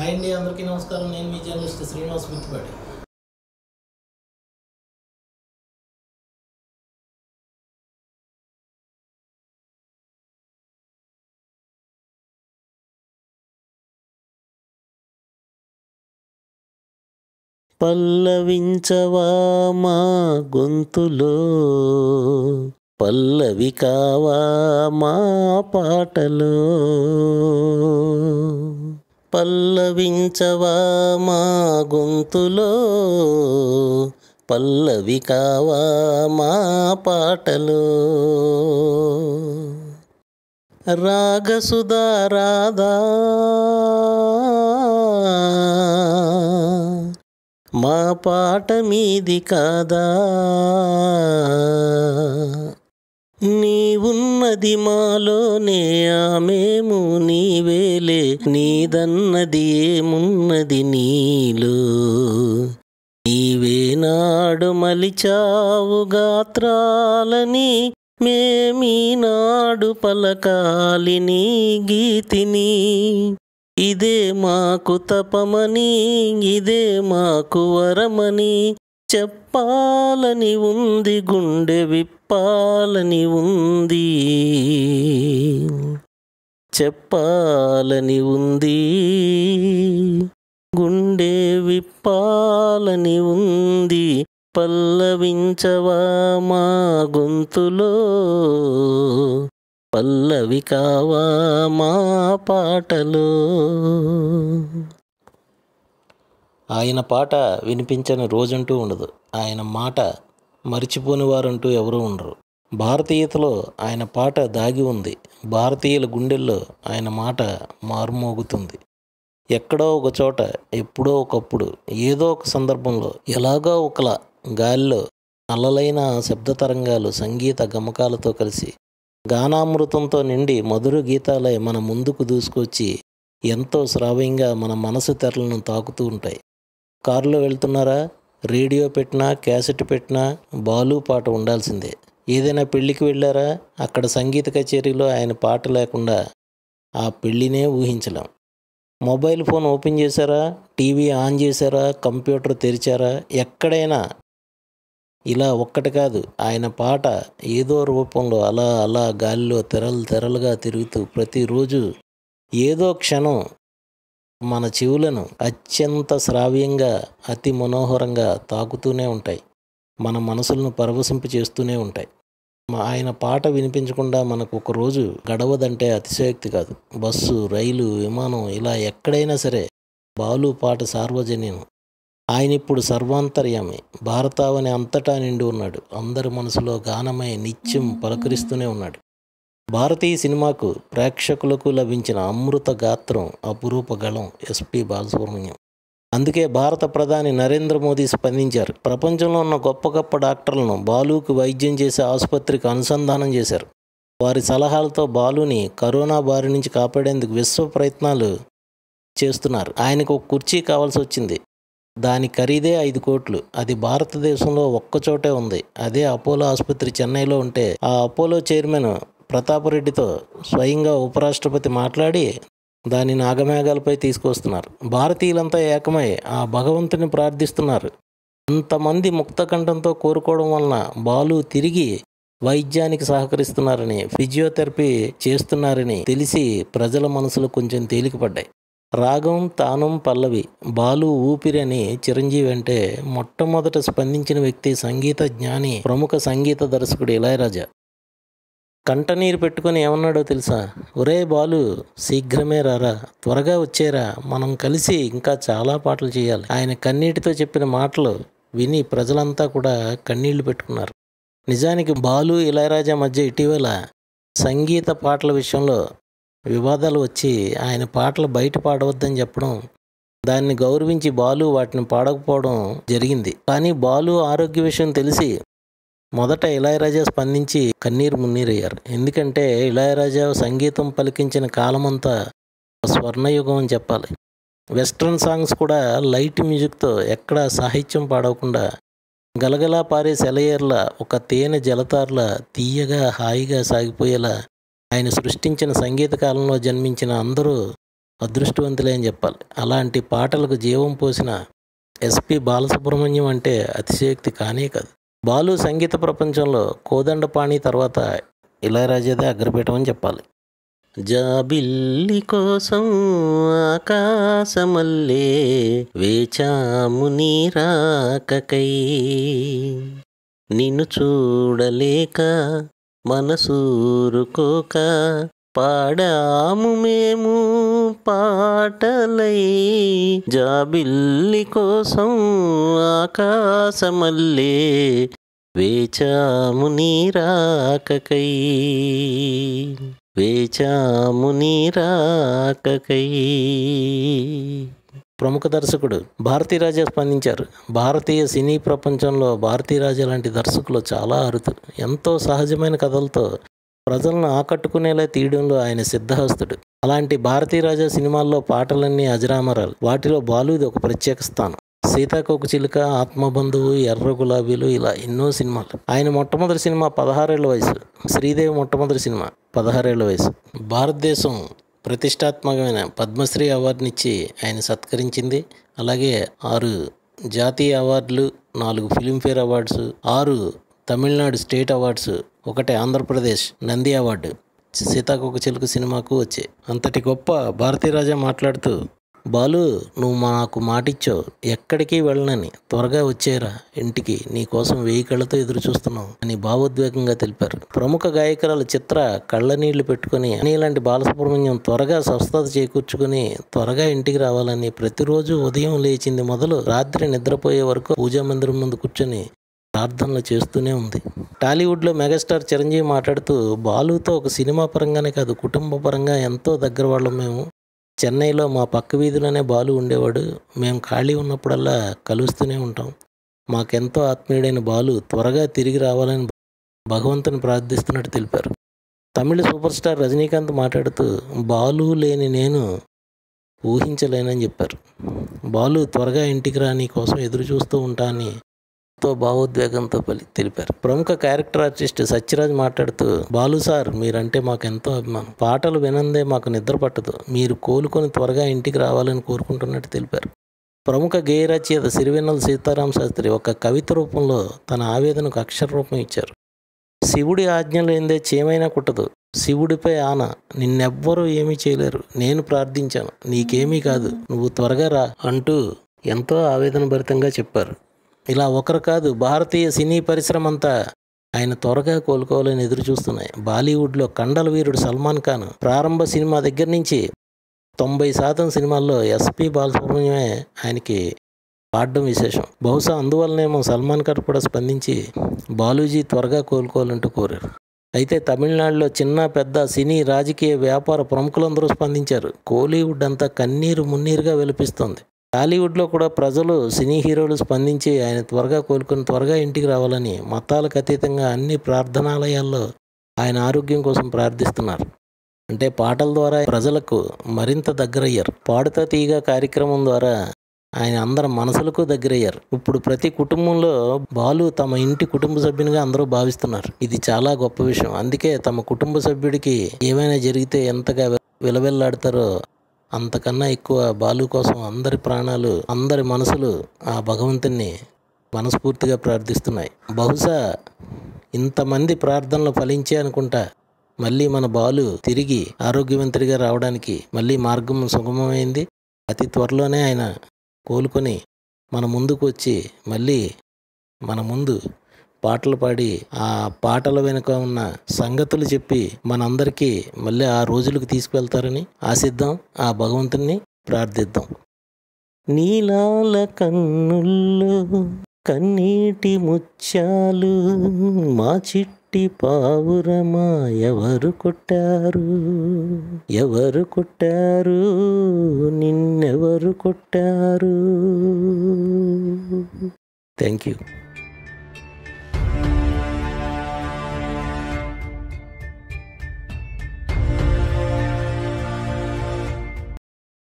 hi అండి అందరికీ నమస్కారం నేను మీ జర్నలిస్ట్ శ్రీనివాస్ మిత్తిపాటి పల్లవించవా మా గొంతులో పల్లవి కావా మా పాటలో పల్లవించవా మా గొంతులో పల్లవి కావా మా పాటలో రాగసుధా రాధా మా పాట మీది కాదా నీవున్నది మాలోనే ఆమెము నీవేలే నీదన్నది ఏమున్నది నీలో నీవే నాడు మలిచావు గాత్రాలని మేమీనాడు పలకాలి నీ గీతిని ఇదే మాకు తపమని ఇదే మాకు వరమని చెప్పాలని ఉంది గుండె విప్పాలని ఉంది చెప్పాలని ఉంది గుండె విప్పాలని ఉంది పల్లవించవా మా గొంతులో పల్లవి కావా మా పాటలో ఆయన పాట వినిపించని రోజంటూ ఉండదు ఆయన మాట మరిచిపోని వారంటూ ఎవరూ ఉండరు భారతీయతలో ఆయన పాట దాగి ఉంది భారతీయుల గుండెల్లో ఆయన మాట మారుమోగుతుంది ఎక్కడో ఒక చోట ఎప్పుడో ఒకప్పుడు ఏదో ఒక సందర్భంలో ఎలాగో ఒకలా గాలిలో అలలైన శబ్ద తరంగాలు సంగీత గమకాలతో కలిసి గానామృతంతో నిండి మధుర గీతాలే మన ముందుకు దూసుకొచ్చి ఎంతో శ్రావ్యంగా మన మనసు తెరలను తాకుతూ ఉంటాయి కారులో వెళ్తున్నారా రేడియో పెట్టినా క్యాసెట్ పెట్టినా బాలు పాట ఉండాల్సిందే ఏదైనా పెళ్ళికి వెళ్ళారా అక్కడ సంగీత కచేరీలో ఆయన పాట లేకుండా ఆ పెళ్ళినే ఊహించలేం మొబైల్ ఫోన్ ఓపెన్ చేశారా టీవీ ఆన్ చేశారా కంప్యూటర్ తెరిచారా ఎక్కడైనా ఇలా ఒక్కటి కాదు ఆయన పాట ఏదో రూపంలో అలా అలా గాలిలో తెరలు తెరలుగా తిరుగుతూ ప్రతిరోజు ఏదో క్షణం మన చెవులను అత్యంత శ్రావ్యంగా అతి మనోహరంగా తాకుతూనే ఉంటాయి మన మనసులను పరవశింప చేస్తూనే ఉంటాయి మా- ఆయన పాట వినిపించకుండా మనకు ఒక రోజు గడవదంటే అతిశయోక్తి కాదు బస్సు రైలు విమానం ఇలా ఎక్కడైనా సరే బాలు పాట సార్వజనీయం ఆయన ఇప్పుడు సర్వాంతర్యామి భారతావని అంతటా నిండి ఉన్నాడు అందరి మనసులో గానమై నిత్యం పలకరిస్తూనే ఉన్నాడు భారతీయ సినిమాకు ప్రేక్షకులకు లభించిన అమృత గాత్రం అపురూప గళం ఎస్పి బాలసుబ్రహ్మణ్యం అందుకే భారత ప్రధాని నరేంద్ర మోదీ స్పందించారు ప్రపంచంలో ఉన్న గొప్ప గొప్ప డాక్టర్లను బాలుకు వైద్యం చేసే ఆసుపత్రికి అనుసంధానం చేశారు వారి సలహాలతో బాలుని కరోనా బారి నుంచి కాపాడేందుకు విశ్వ ప్రయత్నాలు చేస్తున్నారు ఆయనకు ఒక కుర్చీ కావాల్సి వచ్చింది దాని ఖరీదే ఐదు కోట్లు అది భారతదేశంలో ఒక్కచోటే ఉంది అదే అపోలో ఆసుపత్రి చెన్నైలో ఉంటే ఆ అపోలో చైర్మన్ ప్రతాపరెడ్డితో స్వయంగా ఉపరాష్ట్రపతి మాట్లాడి దాని నాగమేఘాలపై తీసుకొస్తున్నారు భారతీయులంతా ఏకమై ఆ భగవంతుని ప్రార్థిస్తున్నారు అంతమంది ముక్తకంఠంతో కోరుకోవడం వలన బాలు తిరిగి వైద్యానికి సహకరిస్తున్నారని ఫిజియోథెరపీ చేస్తున్నారని తెలిసి ప్రజల మనసులు కొంచెం తేలికపడ్డాయి రాగం తానం పల్లవి బాలు ఊపిరి అని చిరంజీవి అంటే మొట్టమొదట స్పందించిన వ్యక్తి సంగీత జ్ఞాని ప్రముఖ సంగీత దర్శకుడు ఇళయరాజా కంటనీరు పెట్టుకొని ఏమన్నాడో తెలుసా ఒరే బాలు శీఘ్రమే రారా త్వరగా వచ్చేరా మనం కలిసి ఇంకా చాలా పాటలు చేయాలి ఆయన కన్నీటితో చెప్పిన మాటలు విని ప్రజలంతా కూడా కన్నీళ్లు పెట్టుకున్నారు నిజానికి బాలు ఇళయరాజా మధ్య ఇటీవల సంగీత పాటల విషయంలో వివాదాలు వచ్చి ఆయన పాటలు బయట పాడవద్దని చెప్పడం దాన్ని గౌరవించి బాలు వాటిని పాడకపోవడం జరిగింది కానీ బాలు ఆరోగ్య విషయం తెలిసి మొదట ఇళయరాజా స్పందించి కన్నీరు మున్నీరయ్యారు ఎందుకంటే ఇళయరాజా సంగీతం పలికించిన కాలమంతా స్వర్ణయుగం అని చెప్పాలి వెస్ట్రన్ సాంగ్స్ కూడా లైట్ మ్యూజిక్తో ఎక్కడ సాహిత్యం పాడవకుండా గలగలా పారే సెలయేర్ల ఒక తేనె జలతారుల తీయగా హాయిగా సాగిపోయేలా ఆయన సృష్టించిన సంగీత కాలంలో జన్మించిన అందరూ అదృష్టవంతులే అని చెప్పాలి అలాంటి పాటలకు జీవం పోసిన ఎస్పి బాలసుబ్రహ్మణ్యం అంటే అతిశయోక్తి కానే కాదు బాలు సంగీత ప్రపంచంలో కోదండపాణి తర్వాత ఇళయరాజాదే అగ్రపీఠం అని చెప్పాలి జాబిల్లి కోసం ఆకాశమల్లే వేచాము నీరాకకై నిన్ను చూడలేక మనసూరుకోక పాడాము మేము పాటలై జాబిల్లి కోసం ఆకాశమల్లే వేచాము నీరాకకై వేచాము నీరాకకై ప్రముఖ దర్శకుడు భారతీరాజా స్పందించారు భారతీయ సినీ ప్రపంచంలో భారతీరాజా లాంటి దర్శకులు చాలా అరుదు ఎంతో సహజమైన కథలతో ప్రజలను ఆకట్టుకునేలా తీయడంలో ఆయన సిద్ధహస్తుడు అలాంటి భారతీరాజా సినిమాల్లో పాటలన్నీ అజరామరాలు వాటిలో బాలుది ఒక ప్రత్యేక స్థానం సీతాకోక చిలుక ఆత్మబంధువు ఎర్ర గులాబీలు ఇలా ఎన్నో సినిమాలు ఆయన మొట్టమొదటి సినిమా పదహారేళ్ల వయసు శ్రీదేవి మొట్టమొదటి సినిమా పదహారేళ్ల వయసు భారతదేశం ప్రతిష్టాత్మకమైన పద్మశ్రీ అవార్డునిచ్చి ఆయన సత్కరించింది అలాగే ఆరు జాతీయ అవార్డులు నాలుగు ఫిలింఫేర్ అవార్డ్స్ ఆరు తమిళనాడు స్టేట్ అవార్డ్స్ ఒకటి ఆంధ్రప్రదేశ్ నంది అవార్డు సీతాకోక చిలుక సినిమాకు వచ్చాయి అంతటి గొప్ప భారతీరాజా మాట్లాడుతూ బాలు నువ్వు మాకు మాటిచ్చావు ఎక్కడికి వెళ్ళనని త్వరగా వచ్చేరా ఇంటికి నీ కోసం వెయ్యి కళ్ళతో ఎదురు చూస్తున్నావు అని భావోద్వేగంగా తెలిపారు ప్రముఖ గాయకురాలు చిత్ర కళ్ళనీళ్లు పెట్టుకుని నీలాంటి బాలసుబ్రహ్మణ్యం త్వరగా స్వస్థత చేకూర్చుకుని త్వరగా ఇంటికి రావాలని ప్రతిరోజు ఉదయం లేచింది మొదలు రాత్రి నిద్రపోయే వరకు పూజా మందిరం ముందు కూర్చొని ప్రార్థనలు చేస్తూనే ఉంది టాలీవుడ్లో మెగాస్టార్ చిరంజీవి మాట్లాడుతూ బాలుతో ఒక సినిమా పరంగానే కాదు కుటుంబ పరంగా ఎంతో దగ్గర వాళ్ళం మేము చెన్నైలో మా పక్క వీధిలోనే బాలు ఉండేవాడు మేము ఖాళీ ఉన్నప్పుడల్లా కలుస్తూనే ఉంటాం మాకెంతో ఆత్మీయుడైన బాలు త్వరగా తిరిగి రావాలని భగవంతుని ప్రార్థిస్తున్నట్టు తెలిపారు తమిళ సూపర్ స్టార్ రజనీకాంత్ మాట్లాడుతూ బాలు లేని నేను ఊహించలేనని చెప్పారు బాలు త్వరగా ఇంటికి రా నీ కోసం ఎదురు చూస్తూ ఉంటా అని ఎంతో భావోద్వేగంతో పలి తెలిపారు ప్రముఖ క్యారెక్టర్ ఆర్టిస్ట్ సత్యరాజ్ మాట్లాడుతూ బాలు సార్ మీరంటే మాకు ఎంతో అభిమానం పాటలు వినందే మాకు నిద్ర పట్టదు మీరు కోలుకొని త్వరగా ఇంటికి రావాలని కోరుకుంటున్నట్టు తెలిపారు ప్రముఖ గేయ రచయిత సిరివెన్నెల సీతారాం శాస్త్రి ఒక కవిత రూపంలో తన ఆవేదనకు అక్షర రూపం ఇచ్చారు శివుడి ఆజ్ఞ లేనిదే చేమైనా కుట్టదు శివుడిపై ఆన నిన్నెవ్వరూ ఏమీ చేయలేరు నేను ప్రార్థించాను నీకేమీ కాదు నువ్వు త్వరగా రా అంటూ ఎంతో ఆవేదన భరితంగా చెప్పారు ఇలా ఒకరు కాదు భారతీయ సినీ పరిశ్రమ అంతా ఆయన త్వరగా కోలుకోవాలని ఎదురు చూస్తున్నాయి బాలీవుడ్లో కండల వీరుడు సల్మాన్ ఖాన్ ప్రారంభ సినిమా దగ్గర నుంచి తొంభై శాతం సినిమాల్లో ఎస్పి బాలసుబ్రహ్మణ్యమే ఆయనకి పాడడం విశేషం బహుశా అందువల్లనేమో సల్మాన్ ఖాన్ కూడా స్పందించి బాలూజీ త్వరగా కోలుకోవాలంటూ కోరారు అయితే తమిళనాడులో చిన్న పెద్ద సినీ రాజకీయ వ్యాపార ప్రముఖులందరూ స్పందించారు కోలీవుడ్ అంతా కన్నీరు మున్నీరుగా వెలిపిస్తోంది టాలీవుడ్లో కూడా ప్రజలు సినీ హీరోలు స్పందించి ఆయన త్వరగా కోలుకొని త్వరగా ఇంటికి రావాలని మతాలకు అతీతంగా అన్ని ప్రార్థనాలయాల్లో ఆయన ఆరోగ్యం కోసం ప్రార్థిస్తున్నారు అంటే పాటల ద్వారా ప్రజలకు మరింత దగ్గరయ్యారు పాడుతా తీగ కార్యక్రమం ద్వారా ఆయన అందరి మనసులకు దగ్గరయ్యారు ఇప్పుడు ప్రతి కుటుంబంలో బాలు తమ ఇంటి కుటుంబ సభ్యునిగా అందరూ భావిస్తున్నారు ఇది చాలా గొప్ప విషయం అందుకే తమ కుటుంబ సభ్యుడికి ఏమైనా జరిగితే ఎంతగా విలవెల్లాడతారో అంతకన్నా ఎక్కువ బాలు కోసం అందరి ప్రాణాలు అందరి మనసులు ఆ భగవంతుని మనస్ఫూర్తిగా ప్రార్థిస్తున్నాయి బహుశా ఇంతమంది ప్రార్థనలు ఫలించే అనుకుంటా మళ్ళీ మన బాలు తిరిగి ఆరోగ్యవంతుడిగా రావడానికి మళ్ళీ మార్గం సుగమమైంది అతి త్వరలోనే ఆయన కోలుకొని మన ముందుకు వచ్చి మళ్ళీ మన ముందు పాటలు పాడి ఆ పాటల వెనుక ఉన్న సంగతులు చెప్పి మనందరికీ మళ్ళీ ఆ రోజులకు తీసుకువెళ్తారని ఆశిద్దాం ఆ భగవంతుని ప్రార్థిద్దాం నీలాల కన్నుల్లో కన్నీటి ముత్యాలు మా చిట్టి పావురమా ఎవరు కొట్టారు ఎవరు కొట్టారు నిన్నెవరు కొట్టారు థ్యాంక్ యూ